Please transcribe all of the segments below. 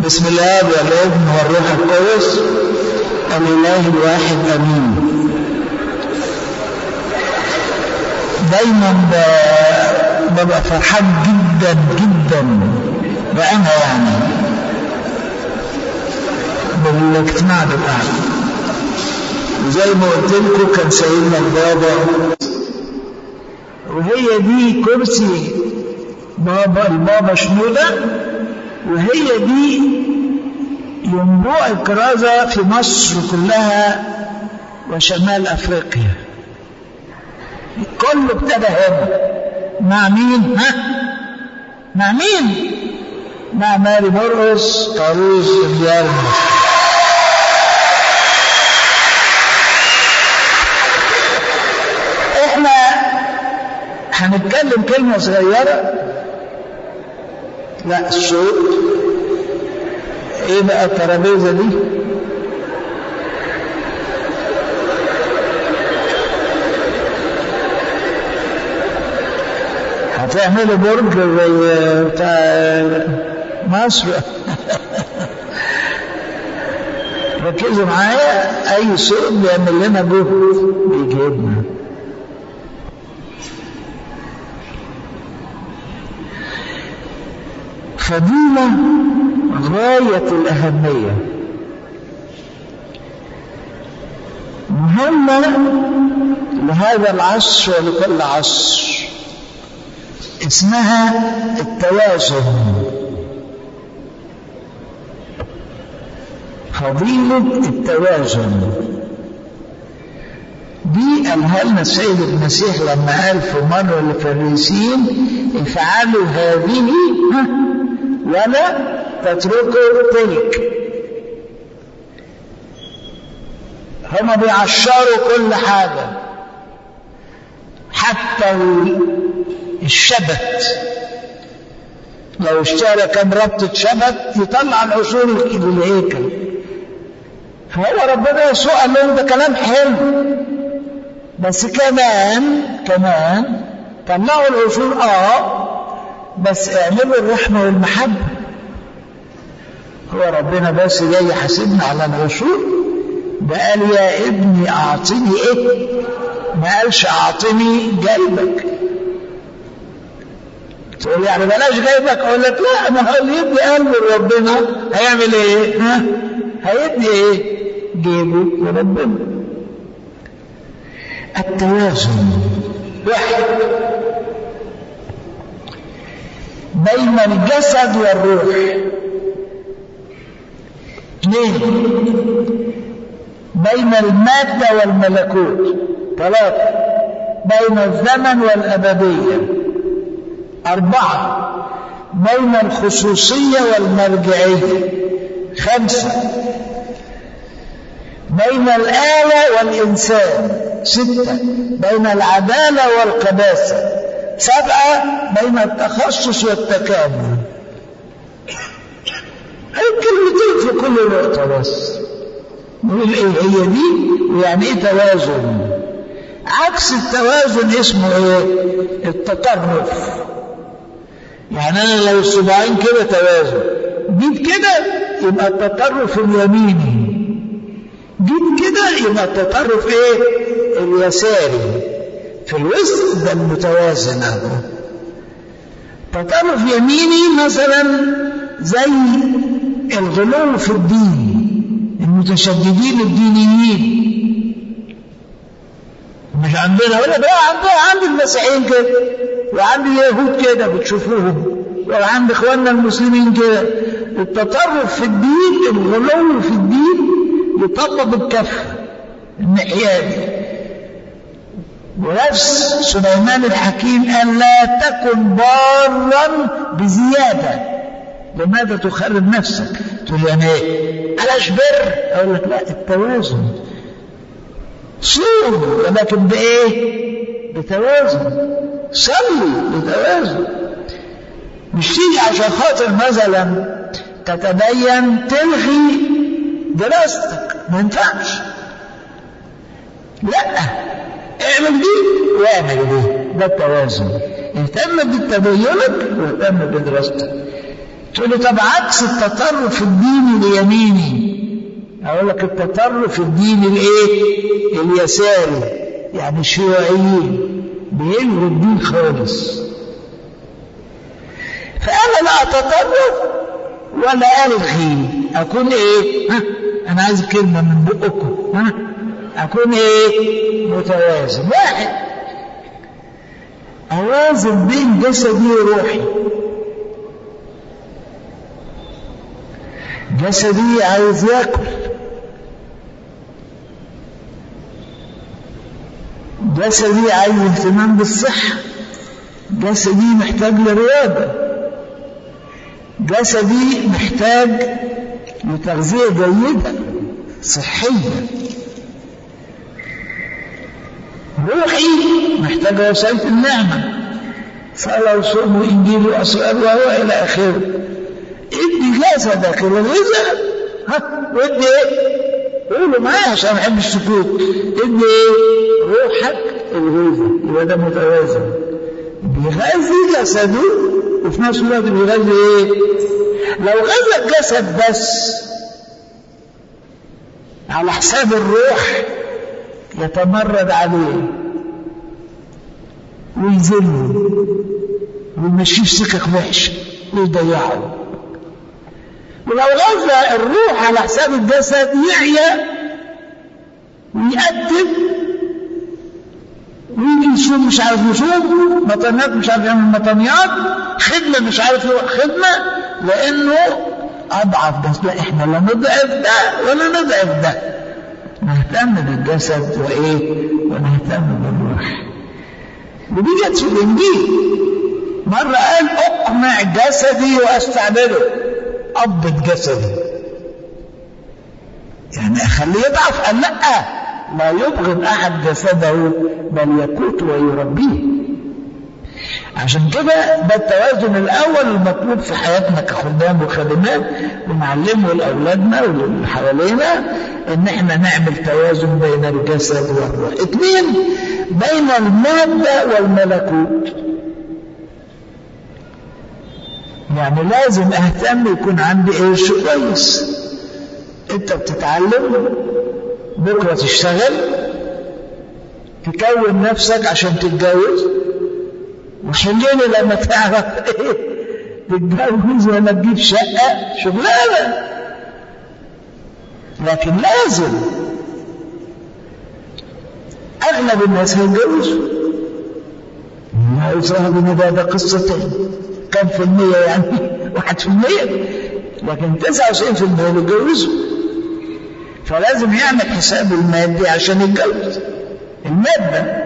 بسم الله والابن والروح القدس الاله الواحد امين دايما ببقى فرحان جدا جدا وانا يعني بالاجتماع بتاعنا وزي ما قلت لكم كان سيدنا البابا وهي دي كرسي بابا البابا شنودة وهي دي ينبوع الكرازة في مصر كلها وشمال أفريقيا كله ابتدى هنا مع مين؟ ها؟ مع مين؟ مع ماري مرقس طاروس ديار مصر احنا هنتكلم كلمة صغيرة لا الصوت ايه بقى الترابيزة دي هتعملوا برج زي بتاع مصر ركزوا معايا اي صوت بيعمل لنا جهد بيجيبنا فضيلة غاية الأهمية مهمة لهذا العصر ولكل عصر اسمها التوازن فضيلة التوازن دي قالها لنا السيد المسيح لما قال في مرة للفريسيين افعلوا هذه ولا تتركوا تلك هما بيعشروا كل حاجة حتى الشبت لو اشترى كم ربطة شبت يطلع العشور للهيكل فهو ربنا يسوع قال لهم ده كلام حلو بس كمان كمان طلعوا العشور اه بس اعملوا الرحمة والمحبة هو ربنا بس جاي يحاسبنا على العشور ده قال يا ابني اعطني ايه ما قالش اعطني جلبك تقول يعني بلاش جايبك اقول لك لا ما هو اللي يدي قلب ربنا هيعمل ايه ها هيدي ايه جيبه لربنا التوازن واحد بين الجسد والروح اثنين بين المادة والملكوت ثلاثة بين الزمن والأبدية أربعة بين الخصوصية والمرجعية خمسة بين الآلة والإنسان ستة بين العدالة والقداسة سبعة بين التخصص والتكامل الكلمتين في كل نقطة بس نقول ايه هي دي ويعني ايه توازن عكس التوازن اسمه ايه التطرف يعني انا لو الصباعين كده توازن جيت كده يبقى التطرف اليميني جيت كده يبقى التطرف ايه اليساري في الوسط ده المتوازن اهو تطرف يميني مثلا زي الغلو في الدين المتشددين الدينيين مش عندنا ولا بقى عندنا عند المسيحيين كده وعند اليهود كده بتشوفوهم وعند اخواننا المسلمين كده التطرف في الدين الغلو في الدين يطبب الكف الناحيه دي ونفس سليمان الحكيم قال لا تكن بارا بزياده لماذا تخرب نفسك تقول يعني ايه بلاش بر اقول لك لا التوازن صوم ولكن بايه بتوازن صلي بتوازن مش تيجي عشان خاطر مثلا تتدين تلغي دراستك ما ينفعش لا اعمل دي واعمل دي ده التوازن اهتم بتدينك واهتم بدراستك تقول لي طب عكس التطرف الديني اليميني اقول لك التطرف الديني الايه اليساري يعني الشيوعيين بيلغوا الدين خالص فانا لا اتطرف ولا الغي اكون ايه ها انا عايز كلمه من بقكم ها اكون ايه متوازن واحد اوازن بين جسدي وروحي جسدي عايز ياكل جسدي عايز اهتمام بالصحة جسدي محتاج لرياضة جسدي محتاج لتغذية جيدة صحية روحي محتاجة وسائل النعمة صلاة وصوم وإنجيل وأسرار وهو إلى آخره ادي جسدك الغذاء ها وادي ايه؟ قولوا معايا عشان ما احب السكوت ادي ايه؟ روحك الغذاء يبقى ده متوازن بيغذي جسده وفي نفس الوقت بيغذي ايه؟ لو غذى الجسد بس على حساب الروح يتمرد عليه ويذله ويمشيه في سكك وحشه ويضيعه ولو غذى الروح على حساب الجسد يعيا ويقدم ويجي يصوم مش عارف يصوم مطنيات مش عارف يعمل مطنيات خدمة مش عارف يروح خدمة لأنه أضعف بس لا إحنا لا نضعف ده ولا نضعف ده نهتم بالجسد وإيه ونهتم بالروح ودي جت في الإنجيل مرة قال أقمع جسدي وأستعمله أضبط جسدي يعني أخليه يضعف قال لأ لا يبغض أحد جسده بل يقوت ويربيه عشان كده ده التوازن الأول المطلوب في حياتنا كخدام وخادمات ونعلمه لأولادنا واللي حوالينا إن إحنا نعمل توازن بين الجسد والروح. اثنين بين المادة والملكوت. يعني لازم اهتم يكون عندي قرش كويس انت بتتعلم بكره تشتغل تكون نفسك عشان تتجوز وحلين لما تعرف ايه تتجوز ولا تجيب شقه شغلانه لكن لازم اغلب الناس هيتجوزوا ما يصاحب ان ده ده قصه تاني كم في المية يعني واحد في المية لكن تسعة وتسعين في المية بيتجوزوا فلازم يعمل حساب المادي عشان يتجوز المادة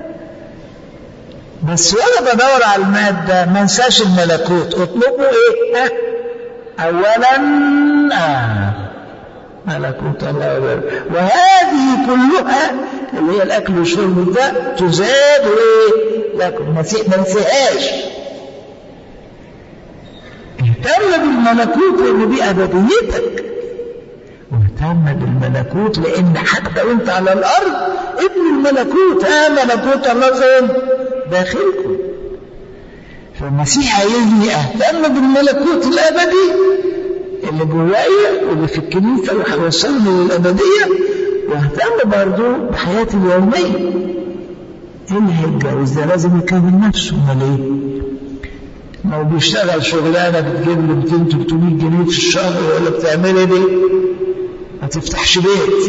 بس وانا بدور على المادة ما انساش الملكوت اطلبوا ايه ها اولا آه ملكوت الله وبركاته وهذه كلها اللي هي الاكل والشرب ده تزاد ايه لكن ما ننساهاش اهتم بالملكوت لان دي ابديتك واهتم بالملكوت لان حتى وانت على الارض ابن الملكوت اه ملكوت الله فين داخلكم فالمسيح عايزني اهتم بالملكوت الابدي اللي جوايا واللي في الكنيسه وهيوصلني للابديه واهتم برضه بحياتي اليوميه اللي هيتجوز ده لازم يكون نفسه امال ايه؟ لو بيشتغل شغلانه بتجيب له 200 300 جنيه في الشهر ولا بتعمل ايه دي؟ ما تفتحش بيت.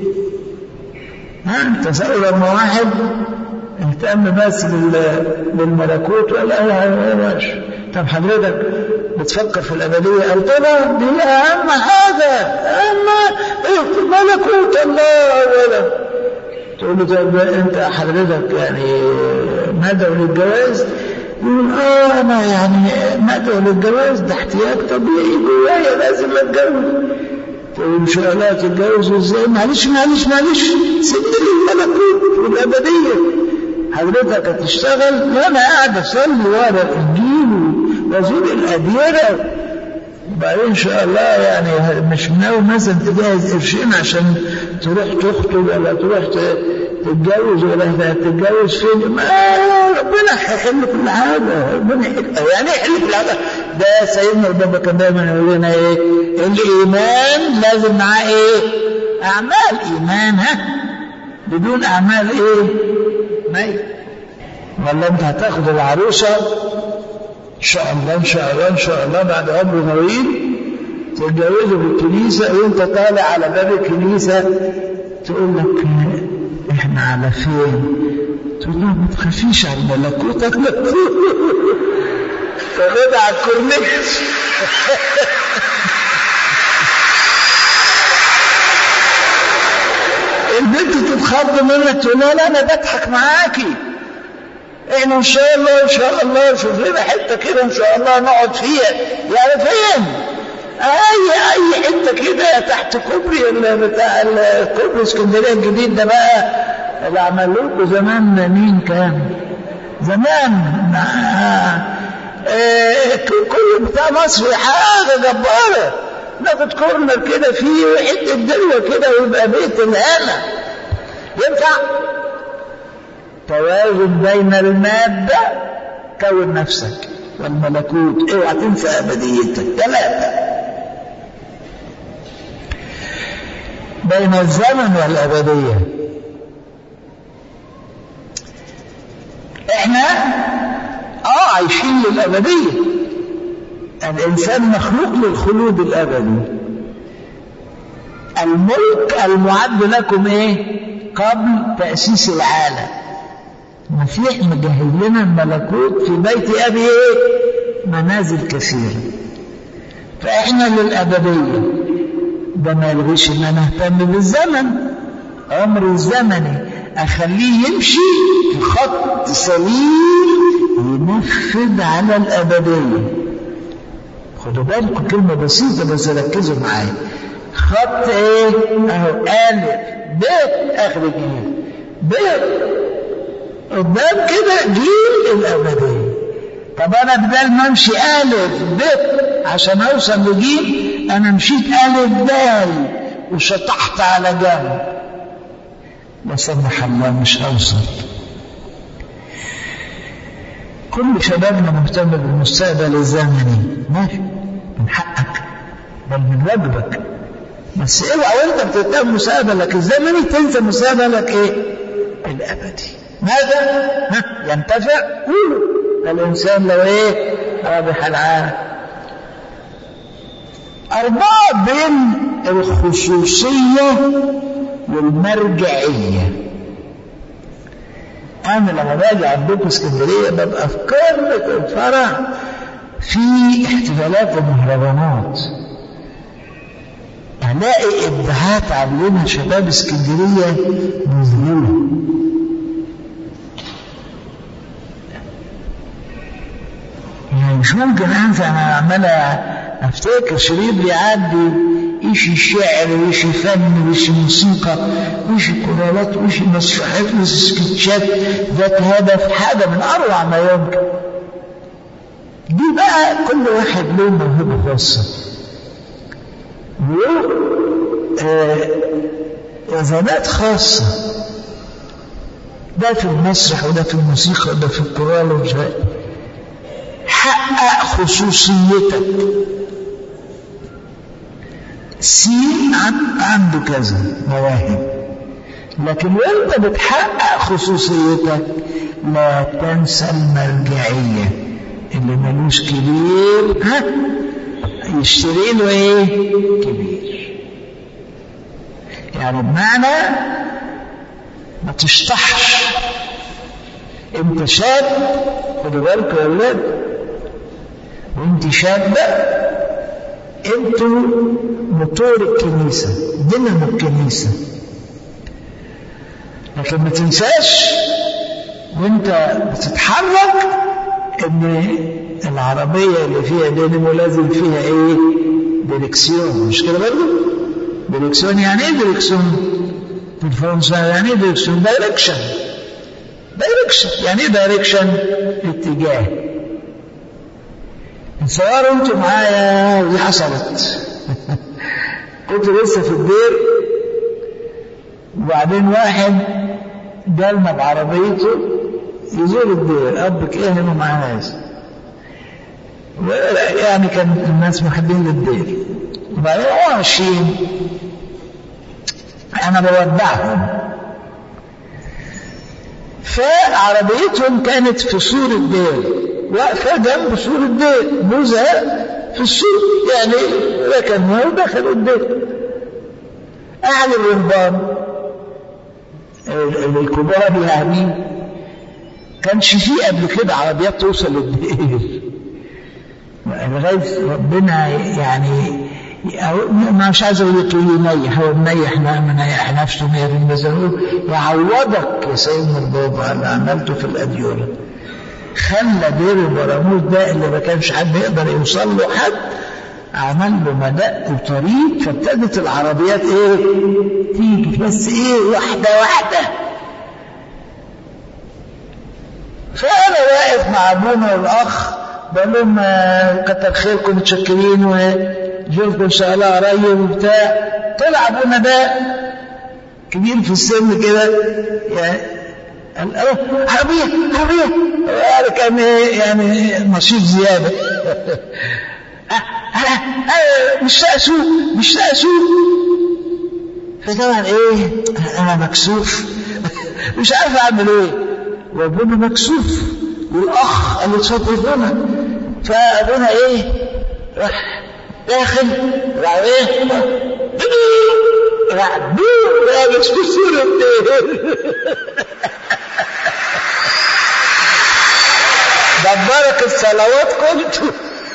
ها تصور لما واحد اهتم بس بالملكوت ولا يا باشا طب حضرتك بتفكر في الابديه قلت له دي اهم حاجه اهم ملكوت الله اولا تقول له طب انت حضرتك يعني مدعو للجواز يقول اه انا يعني مدعو للجواز ده احتياج طبيعي جوايا لازم اتجوز تقول ان شاء الله تتجوز ازاي معلش معلش معلش سيب لي الملكوت والابديه حضرتك هتشتغل وانا قاعد اصلي ورا الانجيل وازور الاديره وبعدين ان شاء الله يعني مش ناوي مثلا تجهز قرشين عشان تروح تخطب ولا تروح تتجوز ولا هتتجوز فين ما ربنا هيحل كل حاجه ربنا يحل يعني يحل كل حاجه ده سيدنا البابا كان دايما يقول لنا ايه الايمان لازم معاه ايه اعمال ايمان ها بدون اعمال ايه ميت ولا انت هتاخد العروسه ان شاء الله ان شاء الله ان شاء الله بعد عمر طويل تتجوزه في الكنيسه وانت طالع على باب الكنيسه تقول لك احنا على فين تقول له ما تخافيش على ملكوتك تاخدها على الكورنيش البنت تتخض منك تقول لها لا انا بضحك معاكي احنا ان شاء الله ان شاء الله شوف لنا حته كده ان شاء الله نقعد فيها يعني فين؟ اي اي حته كده تحت كوبري بتاع كوبري اسكندريه الجديد ده بقى اللي عملوا لكم زمان مين كان؟ زمان آه كل بتاع مصر حاجه جباره ناخد كورنر كده فيه وحته دلوه كده ويبقى بيت الهنا ينفع؟ توازن بين المادة كون نفسك والملكوت اوعى تنسى ابديتك ثلاثة بين الزمن والابدية احنا اه عايشين للابدية الانسان مخلوق للخلود الابدي الملك المعد لكم ايه قبل تأسيس العالم المسيح مجهز لنا الملكوت في بيت أبي إيه؟ منازل كثيرة فإحنا للأبدية ده ما يلغيش إن أنا أهتم بالزمن عمر الزمني أخليه يمشي في خط سليم ينفذ على الأبدية خدوا بالكم كلمة بسيطة بس ركزوا معايا خط إيه؟ أهو ألف ب آخر الجيل ب قدام كده جيل الأبدية طب أنا بدل ما أمشي ألف ب عشان أوصل لجيل أنا مشيت ألف دال وشطحت على جنب لا سمح الله مش أوصل كل شبابنا مهتم بالمستقبل الزمني ماشي من حقك بل من واجبك بس اوعى وانت بتهتم مستقبلك الزمني تنسى مستقبلك ايه؟ الابدي ماذا؟ ها ينتفع؟ قولوا الإنسان لو إيه؟ رابح العالم أربعة بين الخصوصية والمرجعية أنا لما باجي عندكم اسكندرية ببقى في قمة الفرح في احتفالات ومهرجانات ألاقي إبداعات عاملينها شباب اسكندرية مذهلة يعني مش ممكن انسى انا عمال افتكر شريط بيعدي ايش الشعر وايش الفن وايش الموسيقى وايش الكورالات وايش المسرحيات وايش السكتشات ذات هدف حاجه من اروع ما يمكن دي بقى كل واحد له موهبه خاصه له وزنات خاصه ده في المسرح وده في الموسيقى وده في الكورال ومش حقق خصوصيتك سين عنده كذا مواهب لكن وانت بتحقق خصوصيتك لا تنسى المرجعية اللي ملوش كبير ها يشتري له ايه كبير يعني بمعنى ما تشطحش انت شاب خدوا بالكم يا ولاد وانت شابة انتوا موتور الكنيسة دينامو الكنيسة لكن ما تنساش وانت بتتحرك ان العربية اللي فيها دينامو لازم فيها ايه ديركسيون مش كده برضه ديركسيون يعني ايه ديركسيون في الفرنسا يعني ايه ديركسيون دايركشن دايركشن يعني ايه دايركشن اتجاه تصوروا انتوا معايا دي حصلت كنت لسه في الدير وبعدين واحد جالنا بعربيته يزور الدير اب كاهن ومعاه ناس يعني كان الناس محبين للدير وبعدين هو ماشيين انا بودعهم فعربيتهم كانت في سور الدير واقفه جنب سور الدير جوزها في السور يعني ركنوها ودخلوا الدير اهل الرهبان الكبار يعني كانش فيه قبل كده عربيات توصل للدير لغايه ربنا يعني مش عايز اقول يطول ينيح هو منيح منيح نفسه مية بس يعوضك يا سيدنا البابا على اللي عملته في الاديره خلى دير البراموس ده اللي ما كانش حد يقدر يوصل له حد عمل له مدق وطريق فابتدت العربيات ايه تيجي بس ايه واحده واحده فانا واقف مع ابونا والاخ بقول لهم كتر خيركم متشكرين وجولكم ان شاء الله قريب وبتاع طلع ابونا ده كبير في السن كده يعني قال ايه عربيه عربيه يعني كان يعني نشيط زياده مش لاقي سوق مش لاقي سوق فطبعا ايه انا مكسوف مش عارف اعمل ايه وابونا مكسوف والاخ اللي تصدقنا فابونا ايه راح داخل راح ايه راح بوم لابس في سورة دبرك الصلوات كنتوا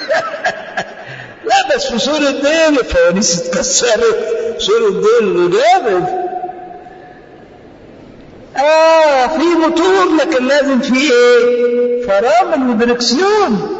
لا بس في سورة ديل الفوانيس اتكسرت سورة ديل جامد اه في موتور لكن لازم في ايه فرامل ودركسيون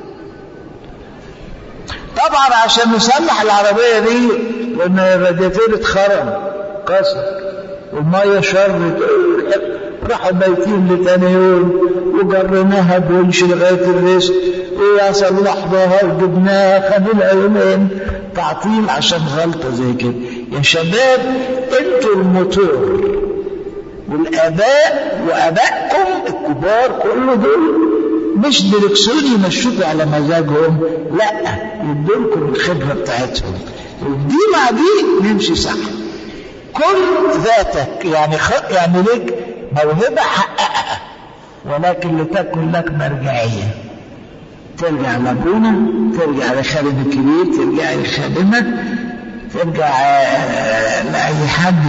طبعا عشان نصلح العربية دي لان الرادياتير اتخرم كسر والمية شرت راحوا بايتين لتاني يوم وجريناها بونش لغاية الرزق وصلحناها وجبناها خدوا لها يومين تعطيل عشان غلطة زي كده يا شباب انتوا الموتور والآباء وآبائكم الكبار كل دول مش ديركسيون يمشوكوا على مزاجهم لا يدولكم الخبرة بتاعتهم ودي مع دي نمشي صح كل ذاتك يعني خ... يعني لك موهبة حققها ولكن لتكن لك مرجعية ترجع لابونا ترجع لخادم الكبير ترجع لخادمك ترجع لأي حد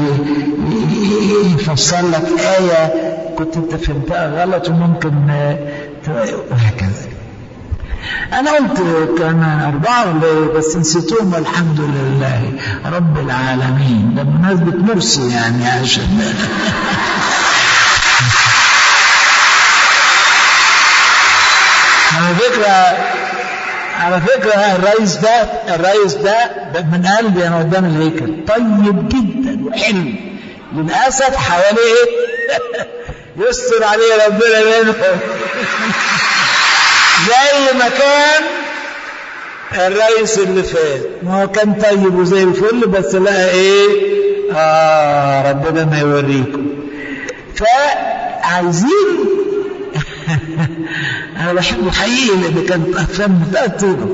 يفسر لك آية كنت انت فهمتها غلط وممكن وهكذا أنا قلت كان أربعة ولا بس نسيتهم والحمد لله رب العالمين ده بمناسبة مرسي يعني عشان على فكرة على فكرة الرئيس ده الرئيس ده من قلبي أنا قدام الهيكل طيب جدا وحلو للأسف حواليه يستر عليه ربنا منهم زي ما كان الرئيس اللي فات ما هو كان طيب وزي الفل بس لقى ايه اه ربنا ما يوريكم فعايزين انا بحبه حقيقي لان كانت افلام متاثره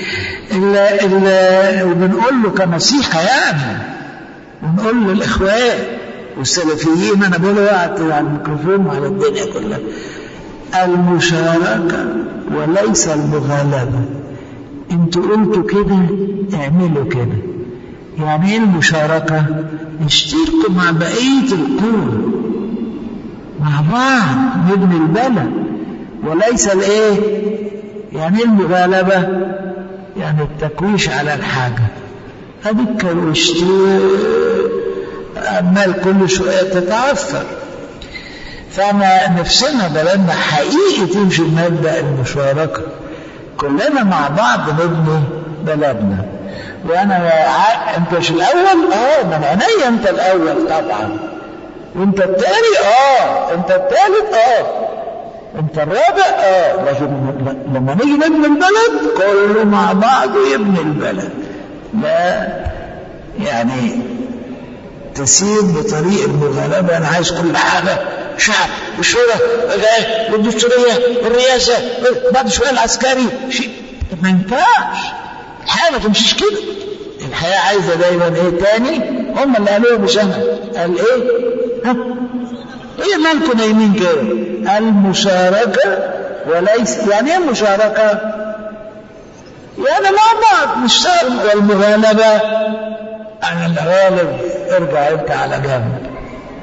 وبنقول له كنصيحه يعني بنقول للاخوان والسلفيين انا بقول وقت على الميكروفون وعلى الدنيا كلها المشاركه وليس المغالبه انتوا قلتوا كده اعملوا كده يعني ايه المشاركه اشتركوا مع بقيه القوى مع بعض نبني البلد وليس الايه يعني ايه المغالبه يعني التكويش على الحاجه اديك الاشتراك عمال كل شويه تتعثر فانا نفسنا بلدنا حقيقي تمشي بمبدا المشاركه كلنا مع بعض نبني بلدنا وانا ع... انت مش الاول اه من عينيا انت الاول طبعا وانت التاني اه انت التالت اه انت الرابع اه لكن لما نيجي نبني البلد كله مع بعض يبني البلد لا يعني تسير بطريق المغالبة أنا عايز كل حاجة شعب والشورى والدستورية والرئاسة بعد شوية العسكري شيء ما ينفعش الحياة ما تمشيش كده الحياة عايزة دايما ايه تاني هم اللي قالوها مش انا قال ايه ها ايه مالكم نايمين كده المشاركة وليس يعني ايه مشاركة يعني مع بعض نشتغل والمغالبة على الغالب ارجع انت على جنب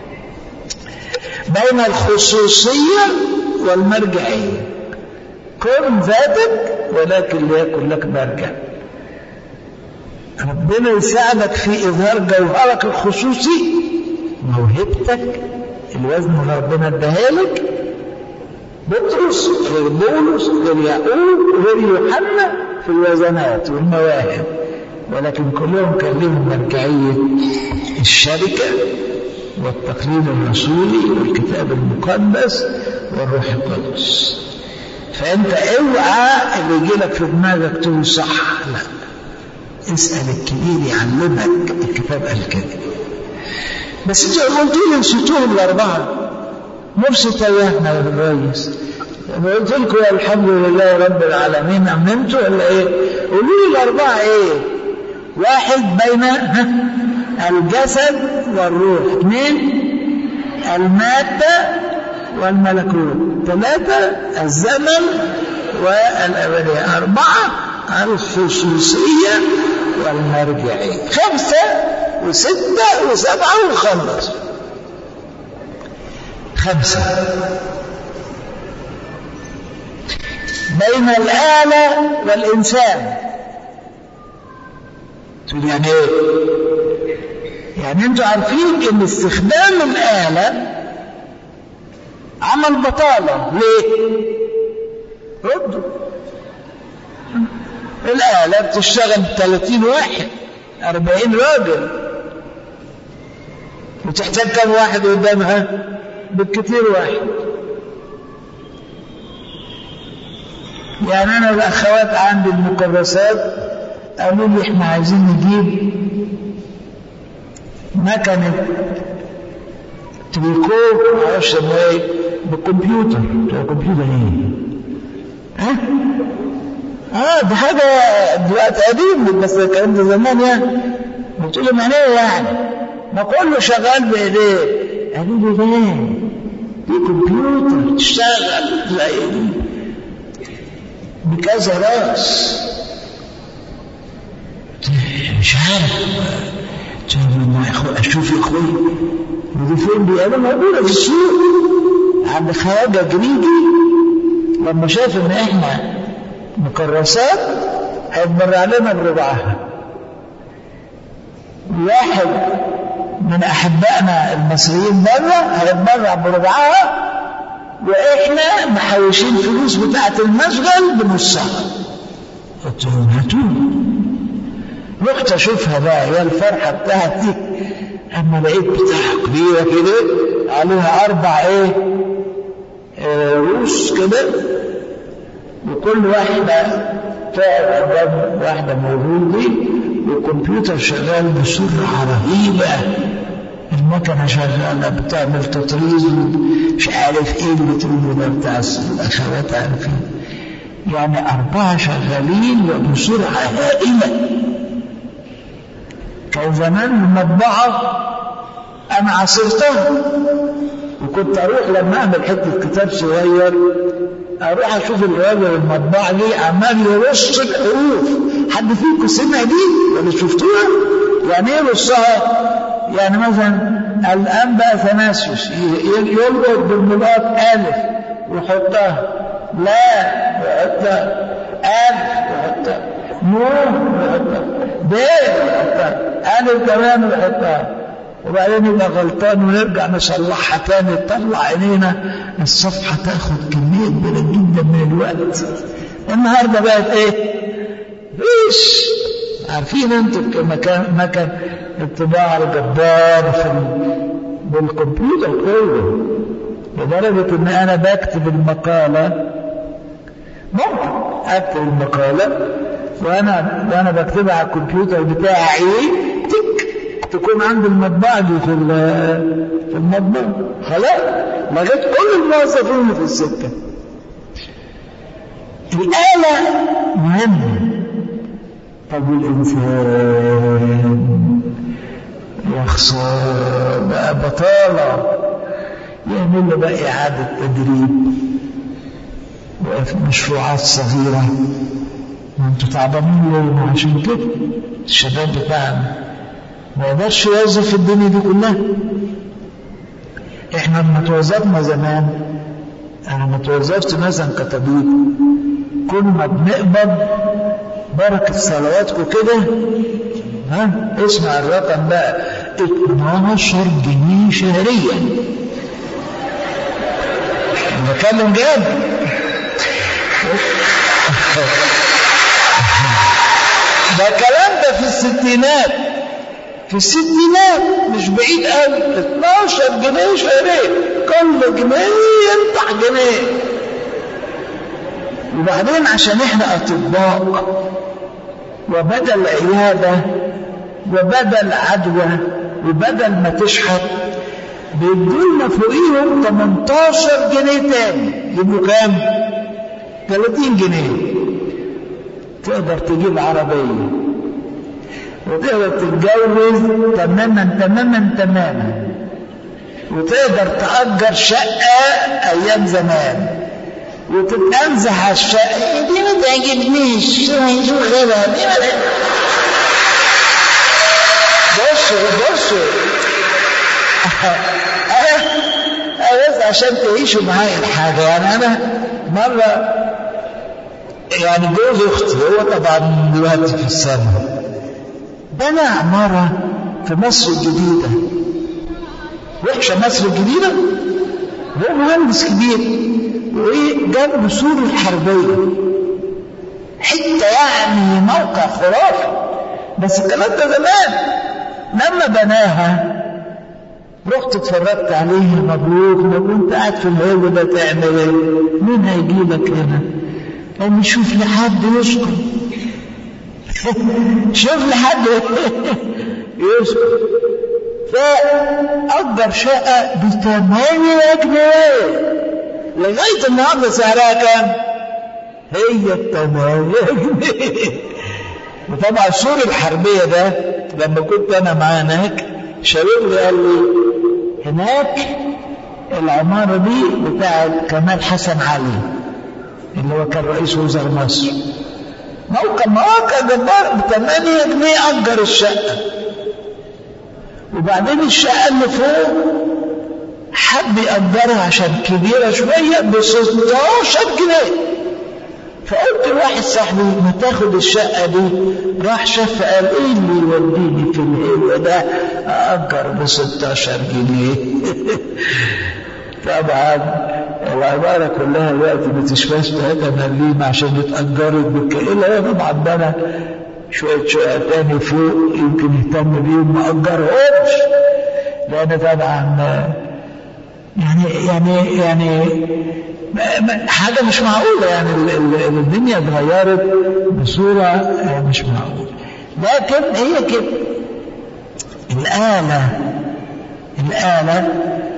بين الخصوصية والمرجعية كن ذاتك ولكن ليكن لك مرجع ربنا يساعدك في إظهار جوهرك الخصوصي موهبتك الوزن اللي ربنا اداها لك بطرس غير بولس غير يعقوب غير يوحنا في الوزنات والمواهب ولكن كلهم كان لهم مرجعية الشركة والتقليد الرسولي والكتاب المقدس والروح القدس فأنت اوعى اللي يجي لك في دماغك تقول صح لا اسأل الكبير يعلمك الكتاب قال كده بس انت قلت لي نسيتوهم الأربعة مرسي تيهنا يا الريس قلت لكم الحمد لله رب العالمين أمنتوا ولا إيه؟ قولوا لي الأربعة إيه؟ واحد بين الجسد والروح اثنين المادة والملكوت ثلاثة الزمن والأبدية أربعة الخصوصية والمرجعية خمسة وستة وسبعة ونخلص خمسة بين الآلة والإنسان تقول يعني ايه يعني انتوا عارفين ان استخدام الآلة عمل بطالة ليه ردوا الآلة بتشتغل 30 واحد 40 راجل وتحتاج كم واحد قدامها بالكثير واحد يعني أنا الأخوات عندي المكرسات قالوا لي إحنا عايزين نجيب مكنة تريكو معرفش اسمها ايه بالكمبيوتر الكمبيوتر ايه؟ ها؟ اه ده حاجة دلوقتي قديم بس الكلام ده زمان يعني قلت لهم يعني ايه يعني؟ ما كله شغال بايديه قالوا لي لا دي كمبيوتر تشتغل زي دي بكذا راس مش عارف اشوف يا اخوي ودي فين دي انا موجوده في السوق عند خواجه جريجي لما شاف ان احنا مكرسات هيتبرع لنا بربعها واحد من احبائنا المصريين بره هيتبرع بربعها واحنا محوشين فلوس بتاعه المشغل بنصها قلت لهم هاتوا رحت اشوفها بقى يا الفرحه بتاعتي اما لقيت بتاعه كبيره كده عليها اربع ايه آه روس كده وكل واحدة تقعد قدام واحدة موجود دي والكمبيوتر شغال بسرعة رهيبة المكنة شغالة بتعمل تطريز مش عارف ايه اللي بتقوله ده بتاع الأخوات عارفين يعني أربعة شغالين وبسرعة هائلة كان زمان المطبعة أنا عصرتها وكنت أروح لما أعمل حتة كتاب صغير اروح اشوف الراجل المطبع لي عمال يرص الحروف حد فيكم سمع دي ولا شفتوها يعني ايه يرصها يعني مثلا الان بقى ثناسيوس يلقط بالمضاد الف ويحطها لا ويحطها الف ويحطها نون ويحطها ب ويحطها الف كمان ويحطها وبعدين يبقى غلطان ونرجع نصلحها تاني تطلع عينينا الصفحة تاخد كمية كبيرة جدا من الوقت النهاردة بقت ايه فيش عارفين انتوا مكان مكان الطباعة الجبار في بالكمبيوتر كله لدرجة ان انا بكتب المقالة ممكن اكتب المقالة وانا وانا بكتبها على الكمبيوتر بتاعي تك تكون عند المطبعة دي في في المطبعة خلاص لقيت كل الموظفين في السكة الآلة مهمة طب والإنسان يا خسارة بقى بطالة يعمل له بقى إعادة تدريب وفي مشروعات صغيرة ما انتوا تعبانين ليه عشان كده الشباب بتاعنا ما يقدرش يوظف الدنيا دي كلها احنا لما توظفنا زمان انا لما توظفت مثلا كطبيب كنا بنقبض بركة صلواتكم كده ها اسمع الرقم بقى 12 جنيه شهريا بتكلم جد ده الكلام ده في الستينات في الستينات مش بعيد قوي 12 جنيه شهريا كل جنيه ينطح جنيه وبعدين عشان احنا اطباء وبدل عياده وبدل عدوى وبدل ما تشحت بيدولنا فوقيهم 18 جنيه تاني يبقوا كام؟ 30 جنيه تقدر تجيب عربية وتقدر تتجوز تماما تماما تماما وتقدر تأجر شقة أيام زمان وتتنزح على الشقة دي ما تعجبنيش شو غيرها دي ما بصوا بصوا بس عشان تعيشوا معايا الحاجة يعني أنا مرة يعني جوز أختي هو طبعا دلوقتي في السنة بنى عمارة في مصر الجديدة وحشة مصر الجديدة هو مهندس كبير وإيه جنب سور الحربية حتة يعني موقع خرافي بس الكلام ده زمان لما بناها رحت اتفرجت عليه مبروك مبروك انت قاعد في الهول ده تعمل ايه؟ مين هيجيبك هنا؟ قال شوف لي حد يسكن شوف لي حد يسكن فأكبر شقة بثمانية جنيه لغاية النهاردة سعرها كام؟ هي الثمانية جنيه وطبعا سور الحربية ده لما كنت أنا معاه هناك شاور لي قال لي هناك العمارة دي بتاعت كمال حسن علي اللي هو كان رئيس وزراء مصر موقع مواقع جبار ب 8 جنيه أجر الشقة وبعدين الشقة اللي فوق حب يأجرها عشان كبيرة شوية ب 16 جنيه فقلت لواحد صاحبي ما تاخد الشقة دي راح شاف قال ايه اللي يوديني في الهيوة ده أأجر ب 16 جنيه طبعا العبارة كلها دلوقتي ما تشبهش بهذا مليم عشان اتأجرت بالكائلة أنا معبانة شوية شقق تاني فوق يمكن يهتم بيهم ما أجرهمش لأن طبعا يعني يعني يعني حاجة مش معقولة يعني الدنيا اتغيرت بصورة مش معقولة لكن هي كده الآلة الآلة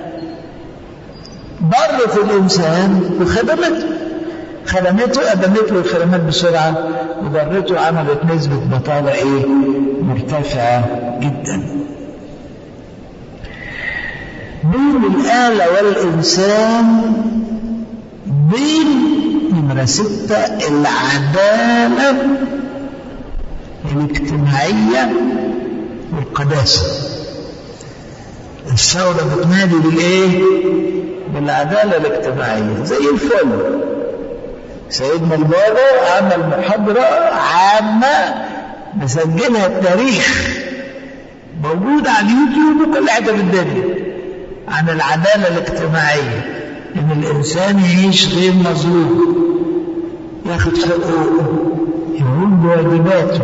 برت الإنسان وخدمته خدمته قدمت له الخدمات بسرعة وضرته عملت نسبة بطالة إيه مرتفعة جدا بين الآلة والإنسان بين نمرة ستة العدالة الاجتماعية والقداسة الثورة بتنادي بالإيه؟ بالعدالة الاجتماعية زي الفل سيدنا البابا عمل محاضرة عامة مسجلها التاريخ موجودة على اليوتيوب وكل حاجة في الدنيا عن العدالة الاجتماعية إن الإنسان يعيش غير مظلوم ياخد حقوقه يقوم بواجباته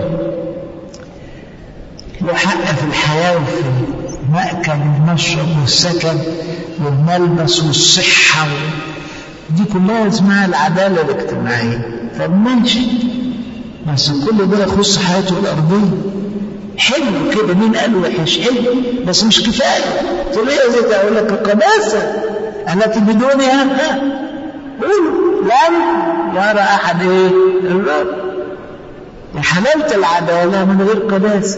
له حق في الحياة وفي المأكل والمشرب والسكن والملبس والصحة دي كلها اسمها العدالة الاجتماعية طب ماشي بس كل ده يخص حياته الأرضية حلو كده مين قال وحش حلو بس مش كفاية تقول ايه زي اقول لك القداسة التي بدونها قولوا لن يرى أحد إيه الرب حلالة العدالة من غير قداسة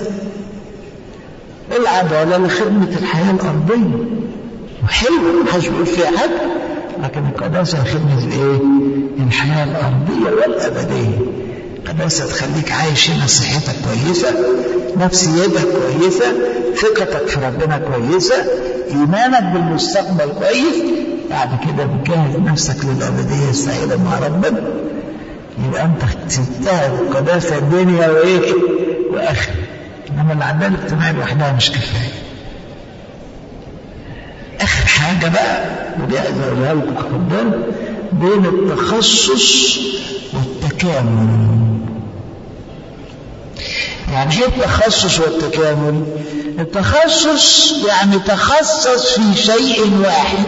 العدالة لخدمة الحياة الأرضية وحلوة محدش بيقول فيها حاجة لكن القداسة لخدمة الإيه؟ الحياة الأرضية والأبدية القداسة تخليك عايش هنا صحتك كويسة نفسيتك كويسة ثقتك في ربنا كويسة إيمانك بالمستقبل كويس بعد كده بتجهز نفسك للأبدية السعيدة مع ربنا يبقى أنت تجتهد القداسة الدنيا وإيه وآخر إنما العدالة الاجتماعية لوحدها مش كفاية آخر حاجة بقى ودي عايز أقولها لكم خد بين التخصص والتكامل يعني ايه التخصص والتكامل التخصص يعني تخصص في شيء واحد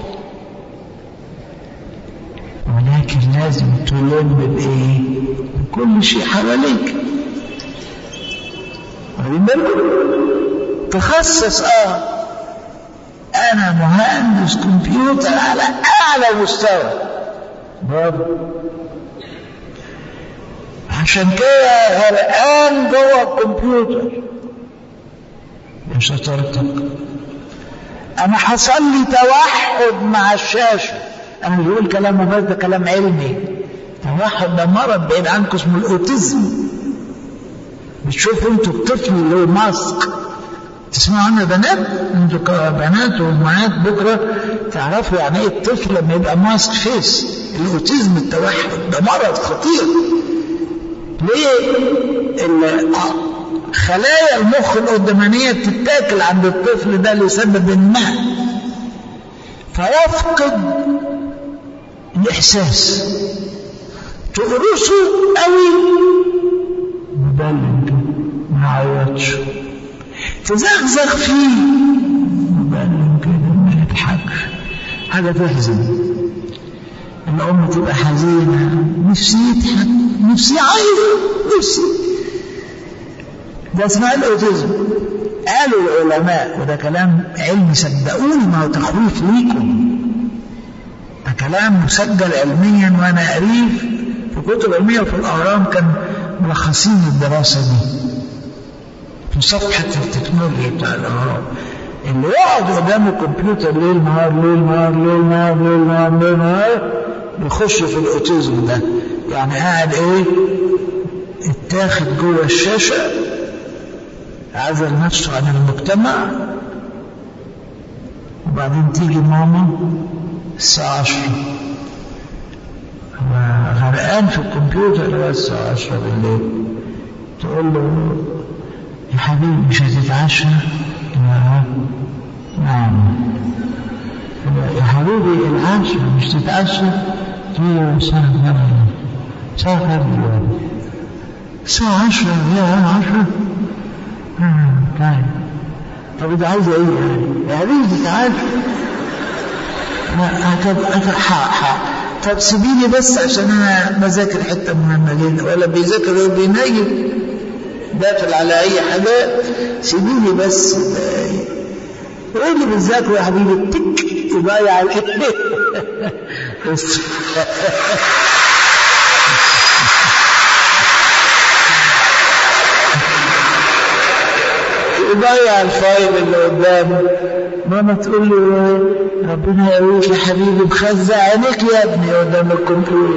ولكن لازم تلم بايه بكل شيء حواليك واخدين بالكم تخصص اه انا مهندس كمبيوتر على اعلى مستوى برضه عشان كده غرقان جوه الكمبيوتر يا شطارتك انا حصل لي توحد مع الشاشه انا مش بقول كلام بس ده كلام علمي توحد ده مرض بعيد عنكم اسمه الاوتيزم بتشوفوا انتوا الطفل اللي هو ماسك تسمعوا عنه بنات انتوا بنات وامهات بكره تعرفوا يعني ايه الطفل لما يبقى ماسك فيس الاوتيزم التوحد ده مرض خطير ليه ان خلايا المخ القدامانيه بتتاكل عند الطفل ده لسبب ما فيفقد الاحساس تقرصه قوي مبلم ما عيطش تزغزغ فيه مبلم كده ما يضحكش حاجه تحزن الأم تبقى حزينة نفسي يضحك نفسي عايز نفسي ده اسمها الأوتيزم قالوا العلماء وده كلام علمي صدقوني ما هو تخويف ليكم ده كلام مسجل علميا وأنا قريب في كتب علمية وفي الأهرام كان ملخصين الدراسة دي في صفحة التكنولوجيا بتاع الأهرام اللي يقعد قدام الكمبيوتر ليل نهار ليل نهار ليل نهار ليل نهار ليل نهار يخش في الاوتيزم ده يعني قاعد ايه اتاخد جوه الشاشة عزل نفسه عن المجتمع وبعدين تيجي ماما الساعة عشرة غرقان في الكمبيوتر لغاية الساعة عشرة بالليل تقول له يا حبيبي مش هتتعشى؟ نعم يا حبيبي العشاء مش تتعشى تقول الساعة كام الساعة كام الساعة عشرة يا عشرة طيب طب انت عايزة ايه يعني؟ يا حبيبي تتعشى طب طب سيبيني بس عشان انا بذاكر حتة مهمة جدا ولا بيذاكر ولا بينيم داخل على اي حاجة سيبيني بس ايه اللي بتذاكره يا حبيبي تك يضيع الايه يضيع الفايل اللي قدامه ماما تقول له ربنا يقويك يا حبيبي مخزع عينيك يا ابني قدام الكمبيوتر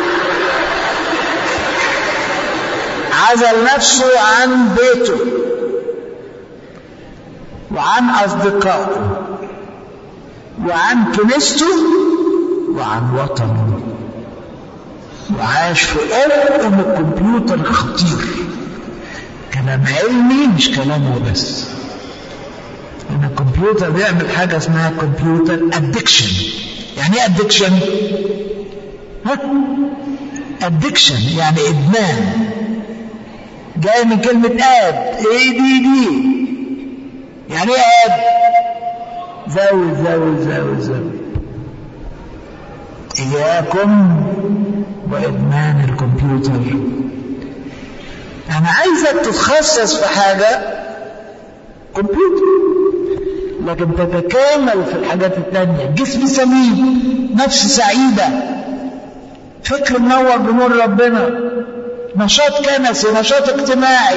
عزل نفسه عن بيته وعن أصدقائه وعن كنيسته وعن وطنه وعاش في أم الكمبيوتر خطير كلام علمي مش كلام بس ان الكمبيوتر بيعمل حاجه اسمها كمبيوتر ادكشن يعني ايه ادكشن ها ادكشن يعني ادمان جاي من كلمه اد اي دي دي يعني ايه اد زود زود زود زود اياكم وادمان الكمبيوتر انا عايزك تتخصص في حاجه كمبيوتر لكن تتكامل في الحاجات التانية جسم سليم نفس سعيدة فكر منور بنور ربنا نشاط كنسي نشاط اجتماعي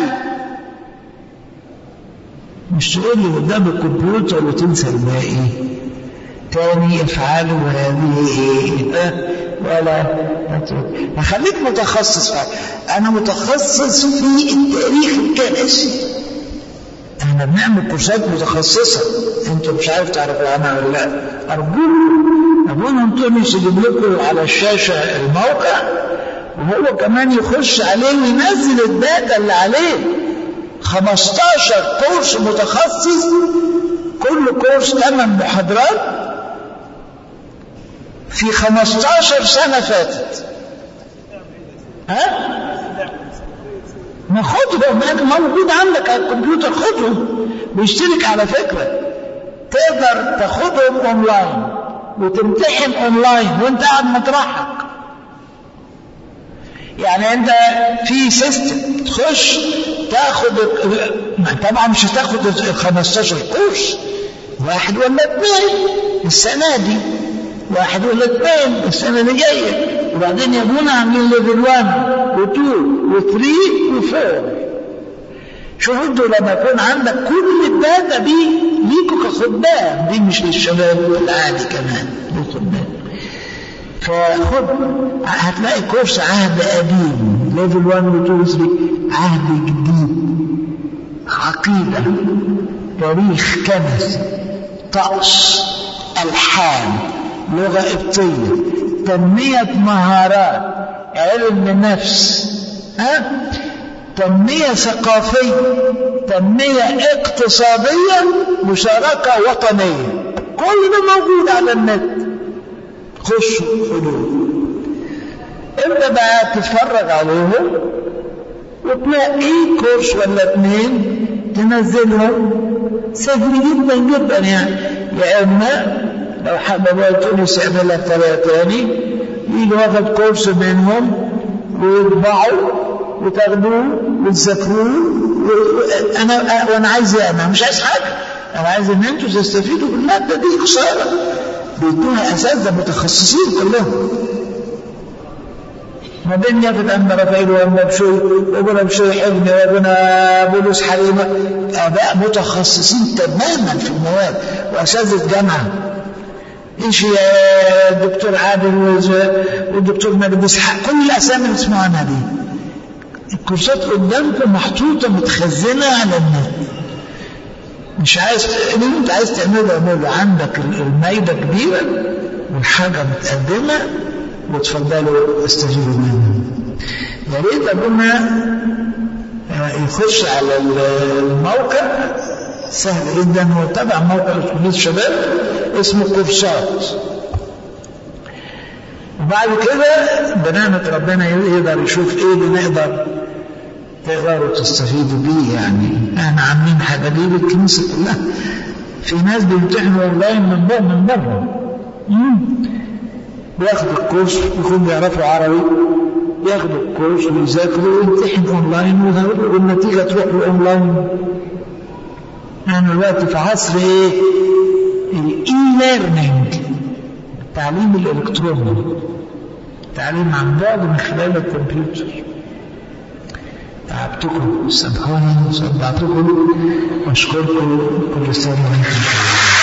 مش تقول لي قدام الكمبيوتر وتنسى الباقي تاني افعلوا هذه ايه ولا خليك متخصص فعلا. انا متخصص في التاريخ الكنسي احنا بنعمل كورسات متخصصة انتوا مش عارف تعرفوا عنها ولا لا ارجوكم ابونا انطونيوس يجيب لكم على الشاشة الموقع وهو كمان يخش عليه وينزل الداتا اللي عليه 15 كورس متخصص كل كورس 8 محاضرات في 15 سنة فاتت ها؟ ما خدهم انا موجود عندك على الكمبيوتر خدهم بيشترك على فكرة تقدر تاخدهم اونلاين وتمتحن اونلاين وانت قاعد مطرحك يعني انت في سيستم تخش تاخد طبعا مش هتاخد ال 15 كورس واحد ولا اثنين السنة دي واحد ولا اثنين السنة اللي جاية وبعدين يا ابونا عاملين ليفل 1 و2 و3 و4 شوفوا انتوا لما يكون عندك كل الداتا دي ليكوا كخدام دي مش للشباب العادي كمان للخدام فخد هتلاقي كورس عهد قديم ليفل 1 و 2 و 3 عهد جديد عقيدة تاريخ كنسي طقس ألحان لغة قبطية تنمية مهارات علم نفس ها تنمية ثقافية تنمية اقتصادية مشاركة وطنية كل ده موجود على النت خشوا خدوه انت بقى تتفرج عليهم وتلاقي كورس ولا اتنين تنزلهم سهل جدا جدا يعني يا اما لو حابب تونس يعملها بطريقه تاني يجي واخد كورس منهم ويطبعوا وتاخدوه وتذاكروه انا وانا عايز انا مش عايز حاجه انا عايز ان انتوا تستفيدوا بالماده دي خساره بيدوها اساتذه متخصصين كلهم ما بين ياخد أما رفايل وأما بشوي وابونا بشوي حلمي وابونا بولس حليمة آباء متخصصين تماما في المواد وأساتذة جامعة ايش يا الدكتور عادل والدكتور مجد اسحاق كل الاسامي اللي تسمعوا عنها دي الكورسات قدامكم محطوطه متخزنه على النت مش عايز اللي انت عايز تعمله اعمله عندك المايده كبيره والحاجه متقدمه وتفضلوا استجيبوا منها يا ريت ابونا يخش على الموقع سهل جدا هو تبع موقع كليه الشباب اسمه كورسات وبعد كده بنعمة ربنا يقدر يشوف ايه اللي نقدر تقدروا تستفيدوا بيه يعني احنا عاملين حاجة دي بالكنيسة كلها في ناس بيمتحنوا اونلاين من بره من بره بياخدوا الكورس يكون بيعرفوا عربي ياخدوا الكورس ويذاكروا ويمتحن اونلاين والنتيجة تروح له اونلاين احنا دلوقتي في عصر ايه؟ الاي ليرنينج التعليم الالكتروني تعليم عن بعد من خلال الكمبيوتر تعبتكم سامحوني صدعتكم واشكركم كل سنه وانتم